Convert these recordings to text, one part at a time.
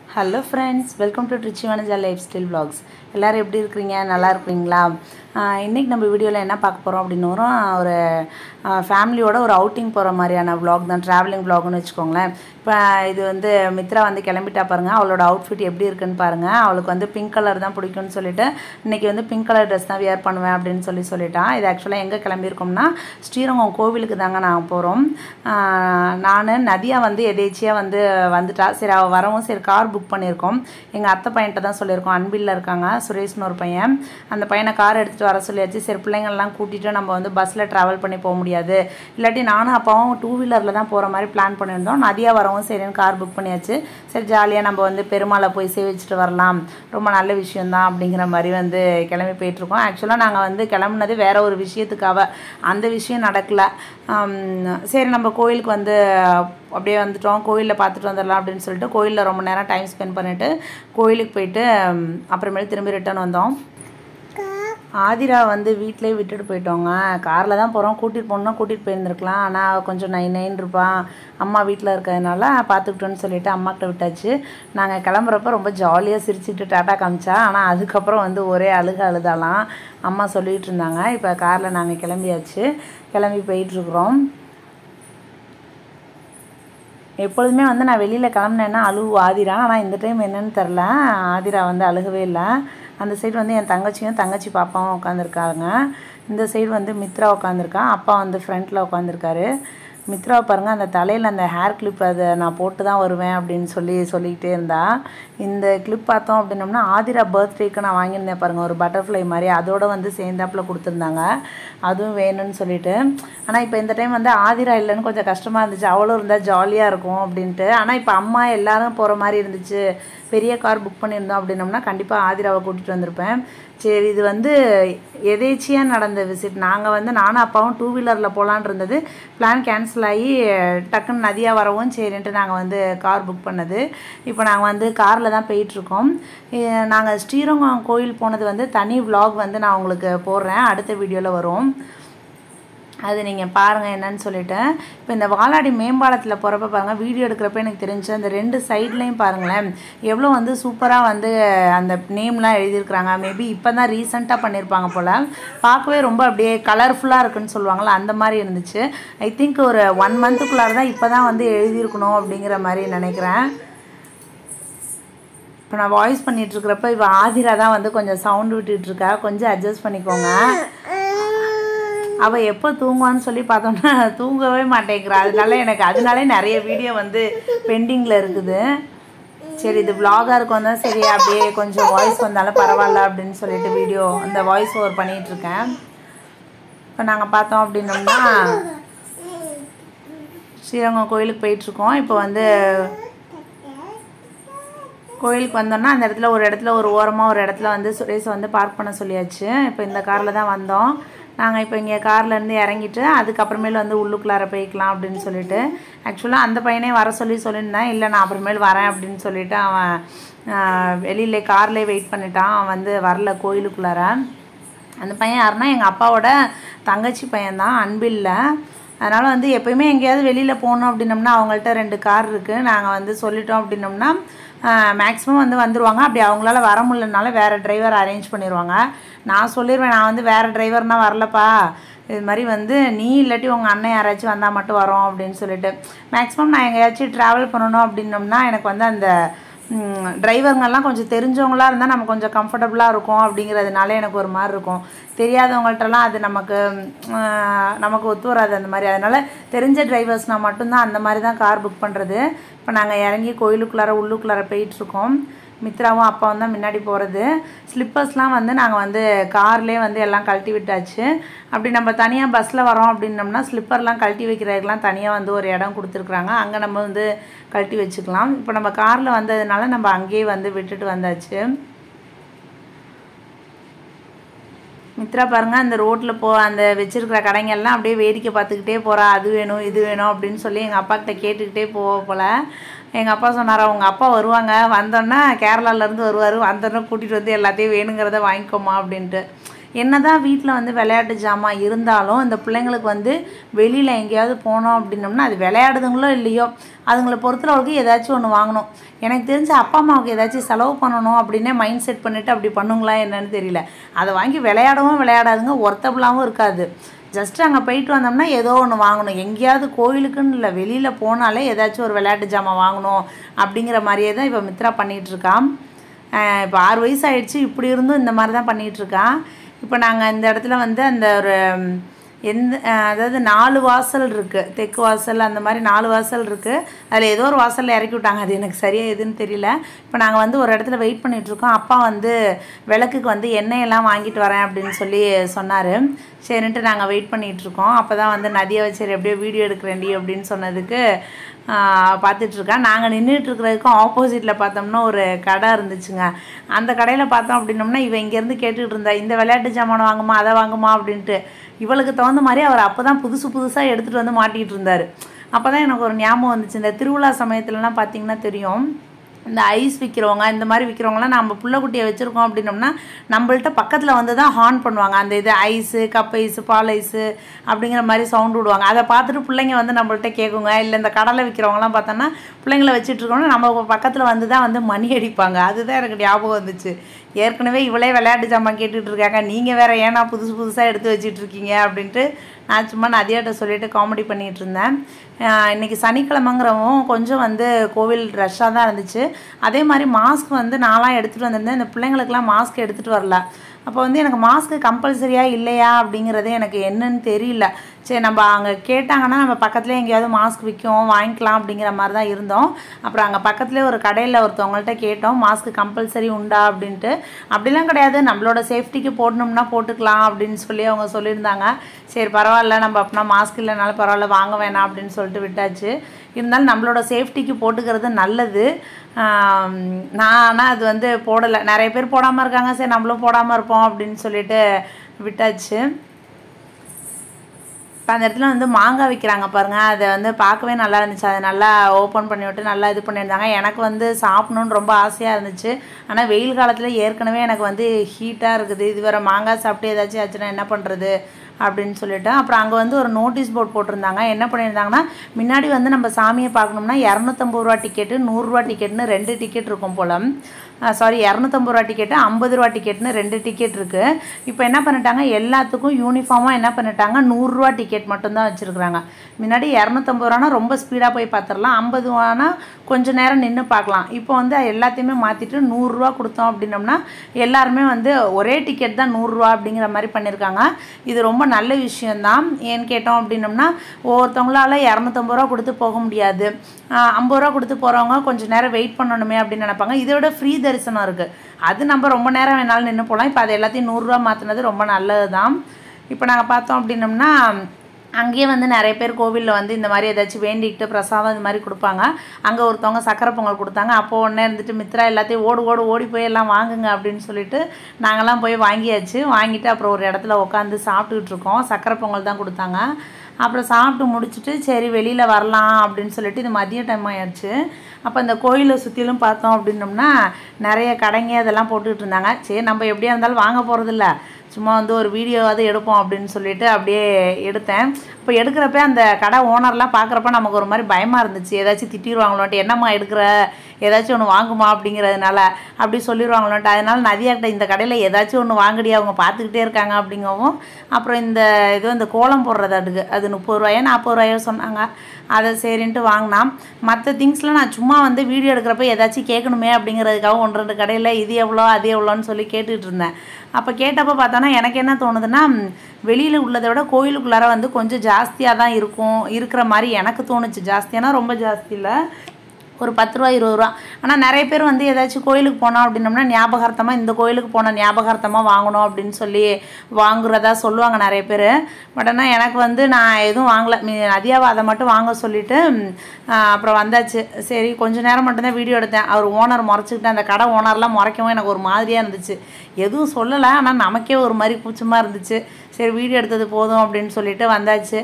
hello friends welcome to Trichy Vanaja lifestyle vlogs எல்லோரும் எப்படி இருக்கிறீங்க நல்லா இருக்கிறீங்களா இன்றைக்கி நம்ம வீடியோவில் என்ன பார்க்க போகிறோம் அப்படின்னு வரும் ஒரு ஃபேமிலியோட ஒரு அவுட்டிங் போகிற மாதிரியான vlog தான் ட்ராவலிங் vlogனு வச்சுக்கோங்களேன் இப்போ இது வந்து மித்ரா வந்து கிளம்பிட்டா பாருங்கள் அவளோட அவுட்ஃபிட் எப்படி இருக்குன்னு பாருங்கள் அவளுக்கு வந்து பிங்க் கலர் தான் பிடிக்கும்னு சொல்லிட்டு இன்றைக்கி வந்து பிங்க் கலர் ட்ரெஸ் தான் வியர் பண்ணுவேன் அப்படின்னு சொல்லி சொல்லிட்டான் இது ஆக்சுவலாக எங்கே கிளம்பியிருக்கோம்னா ஸ்ரீரங்கம் கோவிலுக்கு தாங்க நாங்கள் போகிறோம் நான் நதியா வந்து எதேச்சியாக வந்து வந்துட்டா சரி அவள் வரவும் சரி கார் புக் பண்ணியிருக்கோம் எங்கள் அத்தை பையன்கிட்ட தான் சொல்லியிருக்கோம் அன்பில்ல இருக்காங்க சுரேஷ்னு ஒரு பையன் அந்த பையனை கார் எடுத்துகிட்டு வர சொல்லியாச்சு சரி பிள்ளைங்கள்லாம் கூட்டிகிட்டு நம்ம வந்து பஸ்ஸில் ட்ராவல் பண்ணி போக முடியாது இல்லாட்டி நானும் அப்பாவும் டூ வீலரில் தான் போகிற மாதிரி பிளான் பண்ணியிருந்தோம் நதியா வரவும் சரின்னு கார் புக் பண்ணியாச்சு சரி ஜாலியாக நம்ம வந்து பெருமாளை போய் சேவிச்சுட்டு வரலாம் ரொம்ப நல்ல விஷயந்தான் அப்படிங்கிற மாதிரி வந்து கிளம்பி போயிட்டுருக்கோம் ஆக்சுவலாக நாங்கள் வந்து கிளம்புனது வேற ஒரு விஷயத்துக்காக அந்த விஷயம் நடக்கல ஆம், சரி நம்ம கோயிலுக்கு வந்து அப்படியே வந்துட்டோம் கோயிலில் பார்த்துட்டு வந்துடலாம் அப்படின்னு சொல்லிட்டு கோயிலில் ரொம்ப நேரம் டைம் ஸ்பெண்ட் பண்ணிவிட்டு கோயிலுக்கு போயிட்டு ம், அப்புறமேல் திரும்பி ரிட்டர்ன் வந்தோம் ஆதிரா வந்து வீட்டிலே விட்டுட்டு போயிட்டோங்க காரில் தான் போகிறோம் கூட்டிகிட்டு போகணுன்னா கூட்டிகிட்டு போயிருந்துருக்கலாம் ஆனால் கொஞ்சம் நை நைன் இருப்பான் அம்மா வீட்டில் இருக்கிறதுனால பார்த்துக்கிட்டோன்னு சொல்லிட்டு அம்மாக்கிட்ட விட்டாச்சு நாங்கள் கிளம்புறப்ப ரொம்ப ஜாலியாக சிரிச்சுட்டு டாட்டா காமிச்சா ஆனால் அதுக்கப்புறம் வந்து ஒரே அழுக அழுதாலாம் அம்மா சொல்லிகிட்டு இருந்தாங்க இப்போ காரில் நாங்கள் கிளம்பியாச்சு கிளம்பி போயிட்டுருக்குறோம் எப்பொழுதுமே வந்து நான் வெளியில் கிளம்புனேன்னா அழுவு ஆதிரா ஆனால் இந்த டைம் என்னன்னு தெரில ஆதிரா வந்து அழுகவே இல்லை அந்த சைடு வந்து என் தங்கச்சியும் தங்கச்சி பாப்பாவும் உட்காந்துருக்காங்க இந்த சைடு வந்து மித்ரா உட்காந்துருக்கா அப்பா வந்து ஃப்ரண்ட்டில் உட்காந்துருக்காரு மித்ரா பாருங்கள் அந்த தலையில் அந்த ஹேர் கிளிப் அதை நான் போட்டு தான் வருவேன் அப்படின்னு சொல்லி சொல்லிக்கிட்டே இருந்தா இந்த கிளிப் பார்த்தோம் அப்படின்னோம்னா ஆதிரா பர்த்டேக்கு நான் வாங்கியிருந்தேன் பாருங்கள் ஒரு பட்டர்ஃப்ளை மாதிரி அதோட வந்து சேர்ந்தாப்புல கொடுத்துருந்தாங்க அதுவும் வேணும்னு சொல்லிட்டு ஆனால் இப்போ இந்த டைம் வந்து ஆதிரா இல்லைன்னு கொஞ்சம் கஷ்டமாக இருந்துச்சு அவளும் இருந்தால் ஜாலியாக இருக்கும் அப்படின்ட்டு ஆனால் இப்போ அம்மா எல்லாரும் போகிற மாதிரி இருந்துச்சு பெரிய கார் புக் பண்ணியிருந்தோம் அப்படின்னோம்னா கண்டிப்பாக ஆதிராவை கூட்டிகிட்டு வந்திருப்பேன் சரி இது வந்து எதேச்சியாக நடந்த விசிட் நாங்கள் வந்து நானும் அப்பாவும் டூ வீலரில் போகலான் இருந்தது பிளான் கேன்சல் ஆகி டக்குன்னு நதியாக வரவும் சரின்ட்டு நாங்கள் வந்து கார் புக் பண்ணது இப்போ நாங்கள் வந்து காரில் தான் போயிட்டுருக்கோம் நாங்கள் ஸ்ரீரங்கம் கோயில் போனது வந்து தனி vlog வந்து நான் உங்களுக்கு போடுறேன் அடுத்த வீடியோவில் வரும் அது நீங்கள் பாருங்கள் என்னன்னு சொல்லிட்டேன் இப்போ இந்த வாலாடி மேம்பாலத்தில் போகிறப்ப பாருங்கள் வீடியோ எடுக்கிறப்ப எனக்கு தெரிஞ்சு அந்த ரெண்டு சைட்லேயும் பாருங்களேன் எவ்வளோ வந்து சூப்பராக வந்து அந்த நேம்லாம் எழுதியிருக்கிறாங்க மேபி இப்போ தான் ரீசெண்டாக பண்ணியிருப்பாங்க போல் பார்க்கவே ரொம்ப அப்படியே கலர்ஃபுல்லாக இருக்குன்னு சொல்லுவாங்கள்ல அந்த மாதிரி இருந்துச்சு ஐ திங்க் ஒரு ஒன் மந்த்துக்குள்ளார தான் இப்போ தான் வந்து எழுதியிருக்கணும் அப்படிங்கிற மாதிரி நினைக்கிறேன் இப்போ நான் வாய்ஸ் பண்ணிட்டு இருக்கிறப்ப இப்போ ஆதிரா தான் வந்து கொஞ்சம் சவுண்ட் விட்டுட்டு இருக்கா கொஞ்சம் அட்ஜஸ்ட் பண்ணிக்கோங்க அவள் எப்போ தூங்குவான்னு சொல்லி பார்த்தோம்னா தூங்கவே மாட்டேங்கிறா அதனால எனக்கு அதனாலே நிறைய வீடியோ வந்து பெண்டிங்கில் இருக்குது சரி இது vlog-ஆ இருக்கும் தான் சரி அப்படியே கொஞ்சம் வாய்ஸ் வந்தாலும் பரவாயில்ல அப்படின்னு சொல்லிட்டு வீடியோ அந்த வாய்ஸ் ஓவர் பண்ணிகிட்டு இருக்கேன் இப்போ நாங்கள் பார்த்தோம் அப்படின்னோம்னா ஸ்ரீரங்கம் கோயிலுக்கு போயிட்டுருக்கோம் இப்போ வந்து கோயிலுக்கு வந்தோம்னா அந்த இடத்துல ஒரு இடத்துல ஒரு ஓரமாக ஒரு இடத்துல வந்து சுரேஷை வந்து பார்க் பண்ண சொல்லியாச்சு இப்போ இந்த காரில் தான் வந்தோம் நாங்கள் இப்போ இங்கே கார்லேருந்து இறங்கிட்டு அதுக்கப்புறமேல் வந்து உள்ளுக்குள்ளார போய்க்கலாம் அப்படின்னு சொல்லிட்டு ஆக்சுவலாக அந்த பையனே வர சொல்லி சொல்லியிருந்தேன் இல்லை நான் அப்புறமேல் வரேன் அப்படின்னு சொல்லிட்டு அவன் வெளியில் கார்லேயே வெயிட் பண்ணிட்டான் அவன் வந்து வரல கோயிலுக்குள்ளார அந்த பையன் யாருன்னா எங்கள் அப்பாவோட தங்கச்சி பையன்தான் அன்பில்ல அதனால் வந்து எப்பயுமே எங்கேயாவது வெளியில் போகணும் அப்படின்னம்னா அவங்கள்ட்ட ரெண்டு கார் இருக்குது நாங்கள் வந்து சொல்லிட்டோம் அப்படின்னம்னா மேக்ஸிமம் வந்து வந்துடுவாங்க அப்படி அவங்களால வர முடியலனால வேறு டிரைவர் அரேஞ்ச் பண்ணிடுவாங்க நான் சொல்லிடுவேன் நான் வந்து வேறு டிரைவர்னால் வரலப்பா இது மாதிரி வந்து நீ இல்லாட்டி உங்கள் அண்ணன் யாராச்சும் வந்தால் மட்டும் வரோம் அப்படின்னு சொல்லிட்டு மேக்ஸிமம் நான் எங்கேயாச்சும் ட்ராவல் பண்ணணும் அப்படின்னம்னா எனக்கு வந்து அந்த டிரைவருங்கெல்லாம் கொஞ்சம் தெரிஞ்சவங்களா இருந்தால் நம்ம கொஞ்சம் கம்ஃபர்டபுளாக இருக்கும் அப்படிங்கிறதுனால எனக்கு ஒரு மாதிரி இருக்கும் தெரியாதவங்கள்ட்டலாம் அது நமக்கு ம், நமக்கு ஒத்து வராது அந்த மாதிரி அதனால் தெரிஞ்ச டிரைவர்ஸ்னால் மட்டும்தான் அந்த மாதிரி தான் கார் புக் பண்ணுறது இப்போ நாங்கள் இறங்கி கோயிலுக்குள்ளார உள்ளுக்குள்ளார போயிட்டுருக்கோம் மித்ராவும் அப்பாவும் தான் முன்னாடி போகிறது ஸ்லிப்பர்ஸ்லாம் வந்து நாங்கள் வந்து கார்லேயே வந்து எல்லாம் கழட்டி விட்டாச்சு அப்படி நம்ம தனியாக பஸ்ஸில் வரோம் அப்படின்னம்னா ஸ்லிப்பர்லாம் கழட்டி வைக்கிறதுக்கெலாம் தனியாக வந்து ஒரு இடம் கொடுத்துருக்குறாங்க அங்கே நம்ம வந்து கழட்டி வச்சுக்கலாம் இப்போ நம்ம காரில் வந்ததுனால நம்ம அங்கேயே வந்து விட்டுட்டு வந்தாச்சு மித்ரா பாருங்க அந்த ரோட்டில் போ அந்த வச்சிருக்கிற கடைங்கெல்லாம் அப்படியே வேடிக்கை பார்த்துக்கிட்டே போகிறா அது வேணும் இது வேணும் அப்படின்னு சொல்லி எங்கள் அப்பா கிட்ட கேட்டுக்கிட்டே போவ போல் எங்கள் அப்பா சொன்னார் அவங்க அப்பா வருவாங்க வந்தோன்னா கேரளாலேருந்து வருவார் வந்தோன்னே கூட்டிகிட்டு வந்து எல்லாத்தையும் வேணுங்கிறத வாங்கிக்கோமா அப்படின்ட்டு என்னதான் வீட்டில் வந்து விளையாட்டு ஜாமான் இருந்தாலும் இந்த பிள்ளைங்களுக்கு வந்து வெளியில் எங்கேயாவது போனோம் அப்படின்னோம்னா அது விளையாடுதுங்களோ இல்லையோ அதுங்களை பொறுத்தளவுக்கு ஏதாச்சும் ஒன்று வாங்கணும் எனக்கு தெரிஞ்ச அப்பா அம்மாவுக்கு ஏதாச்சும் செலவு பண்ணணும் அப்படின்னே மைண்ட் செட் பண்ணிவிட்டு அப்படி பண்ணுங்களா என்னன்னு தெரியல அதை வாங்கி விளையாடவும் விளையாடாதுங்க ஒர்த்தபுளாகவும் இருக்காது ஜஸ்ட் அங்கே போயிட்டு வந்தோம்னா ஏதோ ஒன்று வாங்கணும் எங்கேயாவது கோயிலுக்குன்னு இல்லை வெளியில் போனாலே ஏதாச்சும் ஒரு விளையாட்டு ஜாமான் வாங்கணும் அப்படிங்கிற மாதிரியே தான் இப்போ மித்ரா பண்ணிகிட்டு இருக்கான் அஹ் இப்போ ஆறு வயசு ஆயிடுச்சு இப்படி இருந்தும் இந்த மாதிரி தான் பண்ணிகிட்டு இருக்கான் இப்போ நாங்கள் இந்த இடத்துல வந்து அந்த ஒரு ம், எந்த அஹ் அதாவது நாலு வாசல் இருக்குது தெற்கு வாசல் அந்த மாதிரி நாலு வாசல் இருக்குது அதில் ஏதோ ஒரு வாசலில் இறக்கி விட்டாங்க அது எனக்கு சரியாக எதுன்னு தெரியல இப்போ நாங்கள் வந்து ஒரு இடத்துல வெயிட் பண்ணிகிட்ருக்கோம் அப்பா வந்து விளக்குக்கு வந்து எண்ணெயெல்லாம் வாங்கிட்டு வரேன் அப்படின்னு சொல்லி சொன்னார் சரின்ட்டு நாங்கள் வெயிட் பண்ணிகிட்ருக்கோம் அப்போ தான் வந்து நதியை வச்சு சரி எப்படியோ வீடியோ எடுக்கிறேன்டி அப்படின்னு சொன்னதுக்கு பார்த்துட்ருக்கேன் நாங்கள் நின்றுட்டு இருக்கிறதுக்கும் ஆப்போசிட்டில் பார்த்தோம்னா ஒரு கடை இருந்துச்சுங்க அந்த கடையில் பார்த்தோம் அப்படின்னோம்னா இவன் இங்கேருந்து கேட்டுக்கிட்டு இருந்தா இந்த விளையாட்டு ஜாமான் வாங்குமா அதை வாங்குமா அப்படின்ட்டு இவளுக்கு தகுந்த மாதிரி அவர் அப்போ தான் புதுசு புதுசாக எடுத்துகிட்டு வந்து மாட்டிகிட்டு இருந்தார் அப்போ தான் எனக்கு ஒரு ஞாபகம் வந்துச்சு இந்த திருவிழா சமயத்துலலாம் பார்த்தீங்கன்னா தெரியும் இந்த ஐஸ் விற்கிறவங்க இந்த மாதிரி விற்கிறவங்களாம் நம்ம புள்ளக்குட்டியை வச்சுருக்கோம் அப்படின்னோம்னா நம்மள்ட்ட பக்கத்தில் வந்து தான் ஹார்ன் பண்ணுவாங்க அந்த இது ice cup ice ball ice அப்படிங்கிற மாதிரி சவுண்ட் விடுவாங்க அதை பார்த்துட்டு பிள்ளைங்க வந்து நம்மள்ட்ட கேட்குங்க இல்லை இந்த கடலை விற்கிறவங்களாம் பார்த்தோன்னா பிள்ளைங்கள வச்சுட்டு இருக்கோம்னா நம்ம பக்கத்தில் வந்து தான் வந்து மணி அடிப்பாங்க அதுதான் எனக்கு ஞாபகம் வந்துச்சு ஏற்கனவே இவளே விளையாட்டு ஜாமான் கேட்டுட்டு இருக்காங்க நீங்கள் வேற ஏன்னா புதுசு புதுசாக எடுத்து வச்சிட்டு இருக்கீங்க அப்படின்ட்டு நான் சும்மா நதியாட்ட சொல்லிட்டு காமெடி பண்ணிகிட்டு இருந்தேன் ஆஹ் இன்னைக்கு சனிக்கிழமைங்கிறவும் கொஞ்சம் வந்து கோவில் ரஷ்ஷாக தான் இருந்துச்சு அதே மாதிரி மாஸ்க் வந்து நான்லாம் எடுத்துகிட்டு வந்திருந்தேன் இந்த பிள்ளைங்களுக்கெல்லாம் மாஸ்க் எடுத்துகிட்டு வரல அப்போ வந்து எனக்கு மாஸ்க்கு கம்பல்சரியா இல்லையா அப்படிங்கிறது எனக்கு என்னன்னு தெரியல சரி நம்ம அங்கே கேட்டாங்கன்னா நம்ம பக்கத்துலேயே எங்கேயாவது மாஸ்க் விற்கும் வாங்கிக்கலாம் அப்படிங்கிற மாதிரி தான் இருந்தோம் அப்புறம் அங்கே பக்கத்துலேயே ஒரு கடையில் ஒருத்தவங்கள்ட்ட கேட்டோம் மாஸ்க் கம்பல்சரி உண்டா அப்படின்ட்டு அப்படிலாம் கிடையாது நம்மளோட சேஃப்டிக்கு போடணும்னா போட்டுக்கலாம் அப்படின்னு சொல்லி அவங்க சொல்லியிருந்தாங்க சரி பரவாயில்ல நம்ம அப்படின்னா மாஸ்க் இல்லைனாலும் பரவாயில்ல வாங்க வேணாம் அப்படின்னு சொல்லிட்டு விட்டாச்சு இருந்தாலும் நம்மளோட சேஃப்டிக்கு போட்டுக்கிறது நல்லது ஆம், நான் ஆனால் அது வந்து போடலை நிறைய பேர் போடாமல் இருக்காங்க சரி நம்மளும் போடாமல் இருப்போம் அப்படின்னு சொல்லிட்டு விட்டாச்சு இப்போ அந்த இடத்துல வந்து மாங்காய் விற்கிறாங்க பாருங்கள் அதை வந்து பார்க்கவே நல்லா இருந்துச்சு அதை நல்லா ஓப்பன் பண்ணி விட்டு நல்லா இது பண்ணியிருந்தாங்க எனக்கு வந்து சாப்பிடணுன்னு ரொம்ப ஆசையாக இருந்துச்சு ஆனால் வெயில் காலத்தில் ஏற்கனவே எனக்கு வந்து ஹீட்டாக இருக்குது இது வேறு மாங்காய் சாப்பிட்டு ஏதாச்சும் ஆச்சுன்னா என்ன பண்ணுறது அப்படின்னு சொல்லிட்டு அப்புறம் அங்கே வந்து ஒரு நோட்டீஸ் போர்ட் போட்டிருந்தாங்க என்ன பண்ணியிருந்தாங்கன்னா முன்னாடி வந்து நம்ம சாமியை பார்க்கணும்னா இரநூத்தம்பது ரூபா டிக்கெட்டு நூறுரூவா டிக்கெட்னு ரெண்டு டிக்கெட் இருக்கும் போல் சாரி இரநூத்தம்பது ரூபா டிக்கெட்டு ஐம்பது ரூபா டிக்கெட்னு ரெண்டு டிக்கெட் இருக்குது இப்போ என்ன பண்ணிட்டாங்க எல்லாத்துக்கும் யூனிஃபார்மாக என்ன பண்ணிட்டாங்க நூறுரூவா டிக்கெட் மட்டும்தான் வச்சுருக்குறாங்க முன்னாடி இரநூத்தம்பது ரூபானா ரொம்ப ஸ்பீடாக போய் பார்த்துடலாம் ஐம்பது ரூபானா கொஞ்சம் நேரம் நின்று பார்க்கலாம் இப்போ வந்து எல்லாத்தையுமே மாற்றிட்டு நூறுரூவா கொடுத்தோம் அப்படின்னோம்னா எல்லாருமே வந்து ஒரே டிக்கெட் தான் நூறுரூவா அப்படிங்கிற மாதிரி பண்ணியிருக்காங்க இது ரொம்ப நல்ல விஷயந்தான் ஏன்னு கேட்டோம் அப்படின்னோம்னா ஒவ்வொருத்தவங்களால இரநூத்தம்பது ரூபா கொடுத்து போக முடியாது ஆஹ் ஐம்பது ரூபா கொடுத்து போகிறவங்க கொஞ்சம் நேரம் வெயிட் பண்ணணுமே அப்படின்னு நினைப்பாங்க இதை விட ஃப்ரீ தரிசனம் இருக்குது அது நம்ம ரொம்ப நேரம் வேணாலும் நின்று போகலாம் இப்போ அது எல்லாத்தையும் நூறுரூவா மாற்றினது ரொம்ப நல்லது தான் இப்போ நாங்கள் பார்த்தோம் அப்படின்னோம்னா அங்கேயே வந்து நிறைய பேர் கோவிலில் வந்து இந்த மாதிரி ஏதாச்சும் வேண்டிக்கிட்டு பிரசாதம் இது மாதிரி கொடுப்பாங்க அங்கே ஒருத்தவங்க சக்கரை பொங்கல் கொடுத்தாங்க அப்போ உடனே இருந்துட்டு மித்ரா எல்லாத்தையும் ஓடு ஓடு ஓடி போய் எல்லாம் வாங்குங்க அப்படின்னு சொல்லிட்டு நாங்கள்லாம் போய் வாங்கியாச்சு வாங்கிட்டு அப்புறம் ஒரு இடத்துல உட்காந்து சாப்பிட்டுக்கிட்டு இருக்கோம் சக்கரை பொங்கல் தான் கொடுத்தாங்க அப்புறம் சாப்பிட்டு முடிச்சுட்டு சரி வெளியில் வரலாம் அப்படின்னு சொல்லிட்டு இது மதிய டைம் ஆயிடுச்சு அப்போ இந்த கோயிலை சுற்றிலும் பார்த்தோம் அப்படின்னோம்னா நிறைய கடைங்க அதெல்லாம் போட்டுக்கிட்டு இருந்தாங்க சரி நம்ம எப்படியா இருந்தாலும் வாங்க போகிறதில்ல சும்மா வந்து ஒரு வீடியோவாவது எடுப்போம் அப்படின்னு சொல்லிட்டு அப்படியே எடுத்தேன் இப்போ எடுக்கிறப்ப அந்த கடை ஓனர்லாம் பார்க்குறப்ப நமக்கு ஒரு மாதிரி பயமாக இருந்துச்சு ஏதாச்சும் திட்டிடுவாங்களோன்ட்டு என்னம்மா எடுக்கிற ஏதாச்சும் ஒன்று வாங்குமா அப்படிங்கிறதுனால அப்படி சொல்லிடுவாங்களோன்ட்டு அதனால நதியாக்கிட்ட இந்த கடையில் ஏதாச்சும் ஒன்று வாங்கடி அவங்க பார்த்துக்கிட்டே இருக்காங்க அப்படிங்கவும் அப்புறம் இந்த இது இந்த கோலம் போடுறது அதுக்கு அது முப்பது ரூபாயோ நாற்பது ரூபாயோ சொன்னாங்க அதை சரின்ட்டு வாங்கினான் மற்ற திங்ஸ்லாம் நான் சும்மா வந்து வீடியோ எடுக்கிறப்ப ஏதாச்சும் கேட்கணுமே அப்படிங்கிறதுக்காக ஒன்று ரெண்டு கடையில் இது எவ்வளோ அது எவ்வளோன்னு சொல்லி கேட்டுட்டு இருந்தேன் அப்போ கேட்டப்போ பார்த்தோன்னா எனக்கு என்ன தோணுதுன்னா வெளியில் உள்ளதை விட கோயிலுக்குள்ளார வந்து கொஞ்சம் ஜாஸ்தியாக தான் இருக்கும் இருக்கிற மாதிரி எனக்கு தோணுச்சு ஜாஸ்தியானா ரொம்ப ஜாஸ்தி இல்லை ஒரு பத்து ரூபா இருபது ரூபா ஆனால் நிறைய பேர் வந்து ஏதாச்சும் கோயிலுக்கு போனோம் அப்படின்னோம்னா ஞாபகார்த்தமாக இந்த கோயிலுக்கு போன ஞாபகார்த்தமாக வாங்கணும் அப்படின்னு சொல்லி வாங்குறதா சொல்லுவாங்க நிறைய பேர் பட் ஆனால் எனக்கு வந்து நான் எதுவும் வாங்கலை மீ- நதியாவை அதை மட்டும் வாங்க சொல்லிட்டு ம், ஆ, அப்புறம் வந்தாச்சு சரி கொஞ்ச நேரம் மட்டும்தான் வீடியோ எடுத்தேன் அவர் ஓனர் முறைச்சிக்கிட்டு அந்த கடை ஓனர்லாம் முறைக்கவும் எனக்கு ஒரு மாதிரியாக இருந்துச்சு எதுவும் சொல்லலை ஆனால் நமக்கே ஒரு மாதிரி கூச்சமாக இருந்துச்சு சரி வீடியோ எடுத்தது போதும் அப்படின்னு சொல்லிட்டு வந்தாச்சு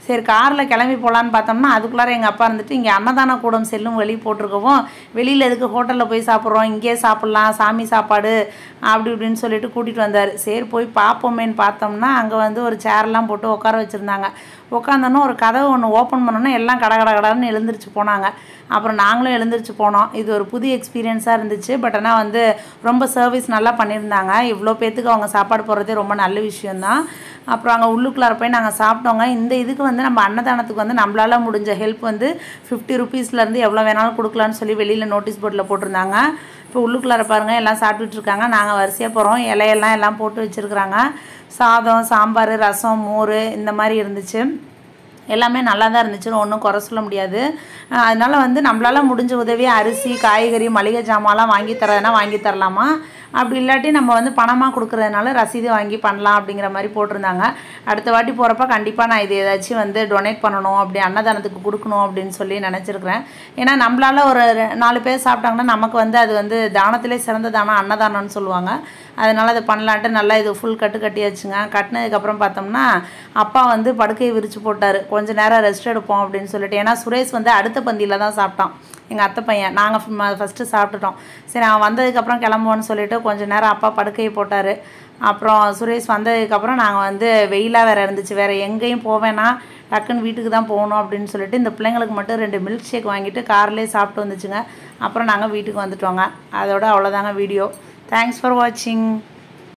சரி காரில் கிளம்பி போகலான்னு பார்த்தோம்னா அதுக்குள்ளார எங்கள் அப்பா இருந்துட்டு இங்கே அன்னதான கூடம் செல்லும் வழி போட்டிருக்கவும் வெளியில் எதுக்கு ஹோட்டலில் போய் சாப்பிட்றோம் இங்கேயே சாப்பிட்லாம் சாமி சாப்பாடு அப்படி இப்படின்னு சொல்லிட்டு கூட்டிகிட்டு வந்தார் சரி போய் பார்ப்போமேன்னு பார்த்தோம்னா அங்கே வந்து ஒரு சேர்லாம் போட்டு உட்கார வச்சுருந்தாங்க உட்காந்தோன்னா ஒரு கதவு ஒன்று ஓப்பன் பண்ணோன்னா எல்லாம் கட கட கடன்னு எழுந்திரிச்சு போனாங்க அப்புறம் நாங்களும் எழுந்திரிச்சு போனோம் இது ஒரு புது எக்ஸ்பீரியன்ஸாக இருந்துச்சு பட் ஆனால் வந்து ரொம்ப சர்வீஸ் நல்லா பண்ணியிருந்தாங்க இவ்வளோ பேத்துக்கு அவங்க சாப்பாடு போடுறதே ரொம்ப நல்ல விஷயந்தான் அப்புறம் அங்கே உள்ளுக்குள்ளார போய் நாங்கள் சாப்பிட்டோங்க இந்த இதுக்கு வந்து நம்ம அன்னதானத்துக்கு வந்து நம்மளால் முடிஞ்ச ஹெல்ப் வந்து ஃபிஃப்டி ருபீஸ்லேருந்து எவ்வளோ வேணாலும் கொடுக்கலான்னு சொல்லி வெளியில் நோட்டீஸ் போர்டில் போட்டிருந்தாங்க இப்போ உள்ளுக்குள்ளார பாருங்கள் எல்லாம் சாப்பிட்டுட்டு இருக்காங்க நாங்கள் வரிசையாக போகிறோம் இலையெல்லாம் எல்லாம் போட்டு வச்சுருக்குறாங்க சாதம் சாம்பார் ரசம் மோர் இந்த மாதிரி இருந்துச்சு எல்லாமே நல்லா தான் இருந்துச்சுன்னு ஒன்றும் குறை சொல்ல முடியாது அஹ் அதனால வந்து நம்மளால் முடிஞ்ச உதவி அரிசி காய்கறி மளிகை ஜாமான்லாம் வாங்கி தரதுனா வாங்கி தரலாமா அப்படி இல்லாட்டி நம்ம வந்து பணமாக கொடுக்குறதுனால ரசீது வாங்கி பண்ணலாம் அப்படிங்கிற மாதிரி போட்டிருந்தாங்க அடுத்த வாட்டி போகிறப்ப கண்டிப்பாக நான் இது ஏதாச்சும் வந்து டொனேட் பண்ணணும் அப்படி அன்னதானத்துக்கு கொடுக்கணும் அப்படின்னு சொல்லி நினச்சிருக்கிறேன் ஏன்னா நம்மளால ஒரு ரெ- நாலு பேர் சாப்பிட்டாங்கன்னா நமக்கு வந்து அது வந்து தானத்திலே சிறந்த தானம் அன்னதானம்னு சொல்லுவாங்க அதனால் அதை பண்ணலான்ட்டு நல்லா இது ஃபுல் கட்டு கட்டியாச்சுங்க கட்டினதுக்கப்புறம் பார்த்தோம்னா அப்பா வந்து படுக்கையை விரித்து போட்டார் கொஞ்ச நேரம் ரெஸ்ட் எடுப்போம் அப்படின்னு சொல்லிட்டு ஏன்னா சுரேஷ் வந்து அடுத்த பந்தியில் தான் சாப்பிட்டான் எங்கள் அத்தை பையன் நாங்கள் ஃபஸ்ட்டு சாப்பிட்டுட்டோம் சரி அவன் வந்ததுக்கப்புறம் கிளம்புவோன்னு சொல்லிட்டு கொஞ்ச நேரம் அப்பா படுக்கையை போட்டார் அப்புறம் சுரேஷ் வந்ததுக்கப்புறம் நாங்கள் வந்து வெயிலாக வேறு இருந்துச்சு வேறு எங்கேயும் போவேனா டக்குன்னு வீட்டுக்கு தான் போகணும் அப்படின்னு சொல்லிட்டு இந்த பிள்ளைங்களுக்கு மட்டும் ரெண்டு மில்க் ஷேக் வாங்கிட்டு கார்லேயே சாப்பிட்டு வந்துச்சுங்க அப்புறம் நாங்கள் வீட்டுக்கு வந்துட்டோங்க அதோட அவ்வளோதாங்க வீடியோ தேங்க்ஸ் ஃபார் வாட்சிங்